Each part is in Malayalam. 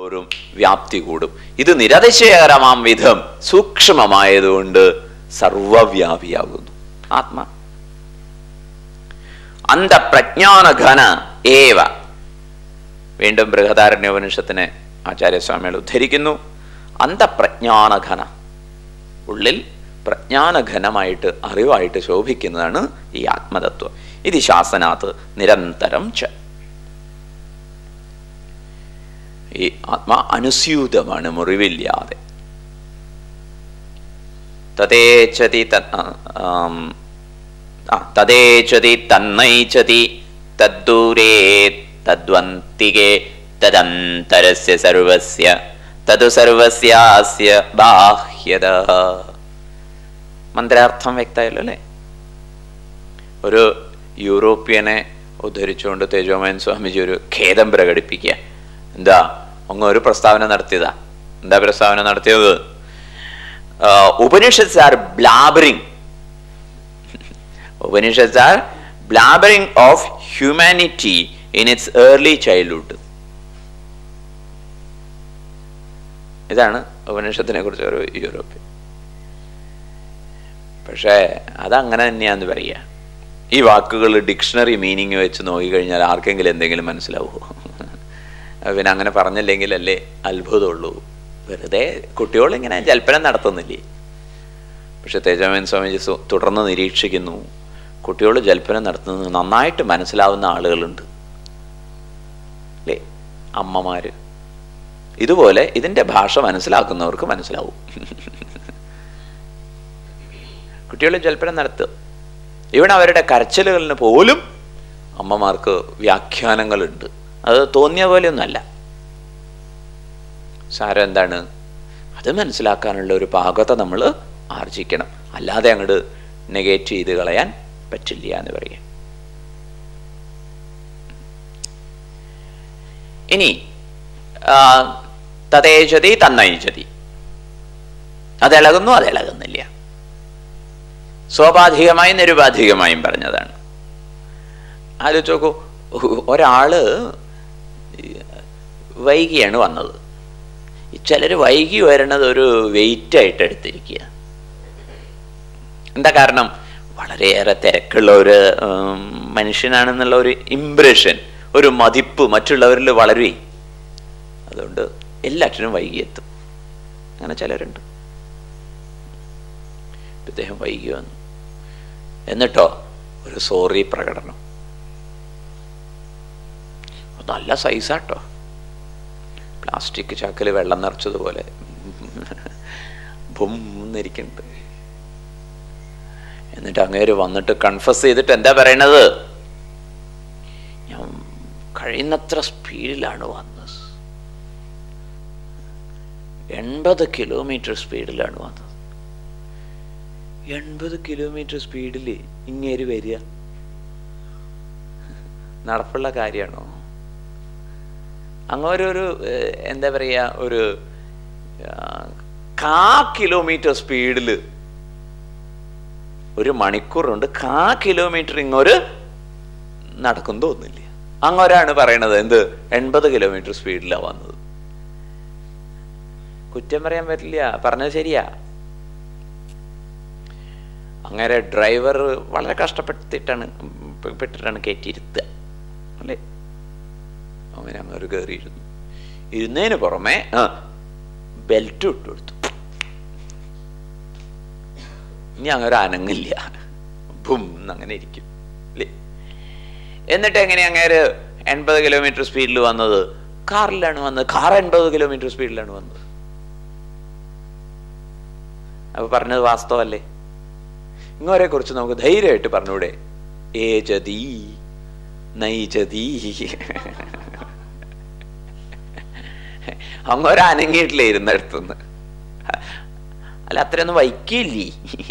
തോറും വ്യാപ്തി കൂടും ഇത് നിരതിശയകരമാം വിധം സൂക്ഷ്മമായതുകൊണ്ട് സർവവ്യാപിയാകുന്നു ആത്മാ അന്തപ്രജ്ഞാനഘന ഏവ വീണ്ടും ബൃഹദാരണ്യോപനിഷത്തിനെ ആചാര്യസ്വാമികൾ ഉദ്ധരിക്കുന്നു അന്തപ്രജ്ഞാനഘന ഉള്ളിൽ പ്രജ്ഞാനഘനമായിട്ട് അറിവായിട്ട് ശോഭിക്കുന്നതാണ് ഈ ആത്മതത്വം ഇത് ശാസനാത്ത് നിരന്തരം ച ഈ ആത്മാ അനുസ്യൂതമാണ് മുറിവില്ലാതെ തതേച്ചതി തതേച്ചതി തന്നൈച്ചതി തദ്ദൂരേ തദ്വന്തികേ തദന്തരസ്യ സർവസ്യ തതു സർവസ്യാസ്യ ബാഹ്യത മന്ത്രാർത്ഥം വ്യക്തമായല്ലോ അല്ലേ ഒരു യൂറോപ്യനെ ഉദ്ധരിച്ചുകൊണ്ട് തേജോമയൻ സ്വാമിജി ഒരു ഖേദം പ്രകടിപ്പിക്കുക എന്താ അങ്ങ് ഒരു പ്രസ്താവന നടത്തിയതാ എന്താ പ്രസ്താവന നടത്തിയത് Upanishads are blabbering Upanishads are blabbering of humanity in its early childhood ഇതാണ് ഉപനിഷത്തിനെ കുറിച്ച് ഒരു യൂറോപ്യൻ പക്ഷേ അതങ്ങനെ തന്നെയാന്ന് പറയുക ഈ വാക്കുകൾ ഡിക്ഷണറി മീനിങ് വെച്ച് നോക്കിക്കഴിഞ്ഞാൽ ആർക്കെങ്കിലും എന്തെങ്കിലും മനസ്സിലാവുമോ പിന്നെ അങ്ങനെ പറഞ്ഞില്ലെങ്കിൽ അല്ലേ അത്ഭുതമുള്ളൂ വെറുതെ കുട്ടികളിങ്ങനെ ജൽപ്പനം നടത്തുന്നില്ലേ പക്ഷെ തേജാമൻ സ്വാമിജി തുടർന്ന് നിരീക്ഷിക്കുന്നു കുട്ടികൾ ജൽപ്പനം നടത്തുന്നത് നന്നായിട്ട് മനസ്സിലാവുന്ന ആളുകളുണ്ട് അല്ലേ അമ്മമാര് ഇതുപോലെ ഇതിൻ്റെ ഭാഷ മനസ്സിലാക്കുന്നവർക്ക് മനസ്സിലാവും കുട്ടികൾ ജൽപ്പനം നടത്തുക ഇവിടെ അവരുടെ കരച്ചിലുകളിന് പോലും അമ്മമാർക്ക് വ്യാഖ്യാനങ്ങളുണ്ട് അത് തോന്നിയ പോലെയൊന്നുമല്ല സാരം എന്താണ് അത് മനസ്സിലാക്കാനുള്ള ഒരു പാകത നമ്മൾ ആർജിക്കണം അല്ലാതെ അങ്ങോട്ട് നെഗേറ്റ് ചെയ്ത് കളയാൻ പറ്റില്ല എന്ന് പറയാം ഇനി തതേജതി തന്നയിച്ചതി അതിളകുന്നു അതിളകുന്നില്ല സ്വാഭാവികമായും നിരുപാധികമായും പറഞ്ഞതാണ് ആലോചിച്ച് നോക്കൂ ഒരാള് വൈകിയാണ് വന്നത് ചിലർ വൈകി വരണത് ഒരു വെയിറ്റ് ആയിട്ട് എടുത്തിരിക്കുക എന്താ കാരണം വളരെയേറെ തിരക്കുള്ള ഒരു മനുഷ്യനാണെന്നുള്ള ഒരു ഇംപ്രഷൻ ഒരു മതിപ്പ് മറ്റുള്ളവരിൽ വളരുകയെ അതുകൊണ്ട് എല്ലാറ്റിനും വൈകിയെത്തും അങ്ങനെ ചിലരുണ്ട് ഇദ്ദേഹം വൈകി വന്നു എന്നിട്ടോ ഒരു സോറി പ്രകടനം നല്ല സൈസാട്ടോ പ്ലാസ്റ്റിക് ചാക്കിൽ വെള്ളം നിറച്ചതുപോലെ ബുംന്നിരിക്കുന്നുണ്ട് എന്നിട്ട് അങ്ങേര് വന്നിട്ട് കൺഫസ് ചെയ്തിട്ട് എന്താ പറയണത് ഞാൻ കഴിയുന്നത്ര സ്പീഡിലാണ് വന്നത് എൺപത് കിലോമീറ്റർ സ്പീഡിലാണ് വന്നത് എൺപത് കിലോമീറ്റർ സ്പീഡിൽ ഇങ്ങേര് വരിക നടപ്പുള്ള കാര്യമാണോ അങ്ങോരൊരു എന്താ പറയുക ഒരു കാ കിലോമീറ്റർ സ്പീഡിൽ ഒരു മണിക്കൂറുണ്ട് കാ കിലോമീറ്റർ ഇങ്ങോര് നടക്കും തോന്നില്ല അങ്ങോരാണ് പറയണത് എന്ത് എൺപത് കിലോമീറ്റർ സ്പീഡിലാണ് വന്നത് കുറ്റം പറയാൻ പറ്റില്ല പറഞ്ഞത് ശരിയാ അങ്ങനെ ഡ്രൈവർ വളരെ കഷ്ടപ്പെട്ടിട്ടാണ് പെട്ടിട്ടാണ് കയറ്റിയിരുത്തുക അല്ലേ അവൻ അങ്ങോട്ട് കയറിയിരുന്നു ഇരുന്നതിന് പുറമെ ബെൽറ്റ് ഇട്ട് കൊടുത്തു ഇനി അങ്ങനെ അനങ്ങില്ല ബും അങ്ങനെ ഇരിക്കും അല്ലേ എന്നിട്ട് എങ്ങനെ അങ്ങേര് എൺപത് കിലോമീറ്റർ സ്പീഡിൽ വന്നത് കാറിലാണ് വന്നത് കാർ എൺപത് കിലോമീറ്റർ സ്പീഡിലാണ് വന്നത് അപ്പൊ പറഞ്ഞത് വാസ്തവല്ലേ ഇങ്ങോരെ കുറിച്ച് നമുക്ക് ധൈര്യമായിട്ട് പറഞ്ഞൂടെ ഏജതി നൈജതി അങ്ങോര അനങ്ങിയിട്ടില്ലേ ഇരുന്നിടത്തുനിന്ന് അല്ല അത്രയൊന്നും വൈക്കില്ലേ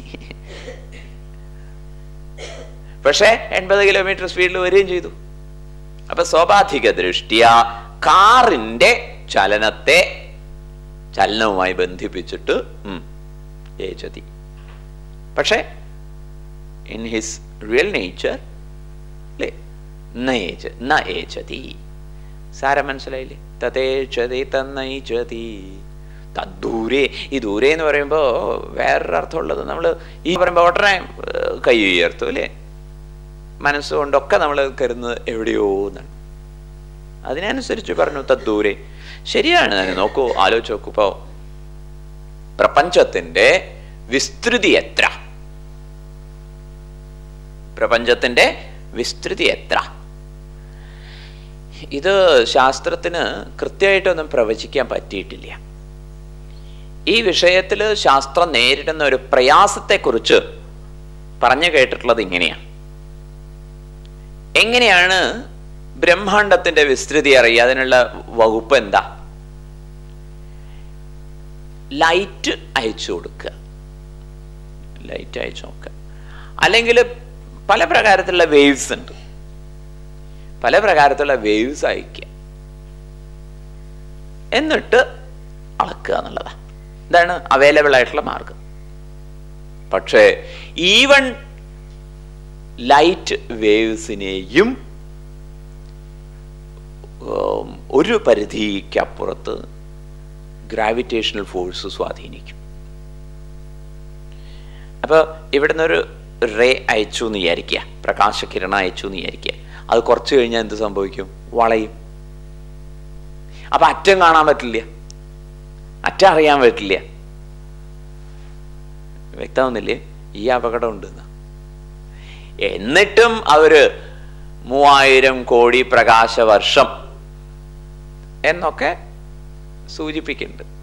പക്ഷെ എൺപത് കിലോമീറ്റർ സ്പീഡിൽ വരികയും ചെയ്തു അപ്പൊ സ്വാഭാവിക ദൃഷ്ടിയ കാറിന്റെ ചലനത്തെ ചലനവുമായി ബന്ധിപ്പിച്ചിട്ട് ഏജതി പക്ഷെ ഇൻ ഹിസ് റിയൽ നേച്ചർ അല്ലേ ന ഏജതി സാരം മനസ്സിലായില്ലേ തതേച്ചതി തന്നയിച്ചതി തദ്ദൂരെ ഈ ദൂരെ എന്ന് പറയുമ്പോൾ വേറൊരു അർത്ഥമുള്ളത് നമ്മൾ ഈ പറയുമ്പോൾ ഉടനെ ഏർ, കൈ ഉയർത്തു അല്ലേ മനസ്സുകൊണ്ടൊക്കെ നമ്മൾ കരുതുന്നത് എവിടെയോ എന്നാണ് അതിനനുസരിച്ച് പറഞ്ഞു തദ്ദൂരെ ശരിയാണ് തന്നെ നോക്കൂ ആലോചിച്ച് നോക്കൂ ഇപ്പോ പ്രപഞ്ചത്തിന്റെ വിസ്തൃതി എത്ര പ്രപഞ്ചത്തിന്റെ വിസ്തൃതി എത്ര ഇത് ശാസ്ത്രത്തിന് കൃത്യമായിട്ടൊന്നും പ്രവചിക്കാൻ പറ്റിയിട്ടില്ല ഈ വിഷയത്തിൽ ശാസ്ത്രം നേരിടുന്ന ഒരു പ്രയാസത്തെക്കുറിച്ച് പറഞ്ഞു കേട്ടിട്ടുള്ളത് ഇങ്ങനെയാണ് എങ്ങനെയാണ് ബ്രഹ്മാണ്ടത്തിന്റെ വിസ്തൃതി അറിയുക അതിനുള്ള വകുപ്പ് എന്താ ലൈറ്റ് അയച്ചു കൊടുക്കുക ലൈറ്റ് അയച്ചു നോക്കുക അല്ലെങ്കിൽ പല പ്രകാരത്തിലുള്ള വേവ്സ് ഉണ്ട് പല പ്രകാരത്തിലുള്ള വേവ്സ് അയക്കുക എന്നിട്ട് അളക്കുക എന്നുള്ളതാണ് ഇതാണ് അവൈലബിൾ ആയിട്ടുള്ള മാർഗം പക്ഷേ ഈവൺ ലൈറ്റ് വേവ്സിനെയും ഉം, ഒരു പരിധിക്കപ്പുറത്ത് ഗ്രാവിറ്റേഷണൽ ഫോഴ്സ് സ്വാധീനിക്കും അപ്പോൾ ഇവിടുന്ന് ഒരു റേ അയച്ചു എന്ന് വിചാരിക്കുക പ്രകാശകിരണം അയച്ചു എന്ന് വിചാരിക്കുക അത് കുറച്ച് കഴിഞ്ഞാൽ എന്ത് സംഭവിക്കും വളയും അപ്പൊ അറ്റം കാണാൻ പറ്റില്ല അറ്റം അറിയാൻ പറ്റില്ല വ്യക്തമാവുന്നില്ലേ ഈ അപകടം ഉണ്ടെന്ന് എന്നിട്ടും അവര് മൂവായിരം കോടി പ്രകാശ വർഷം എന്നൊക്കെ സൂചിപ്പിക്കുന്നുണ്ട്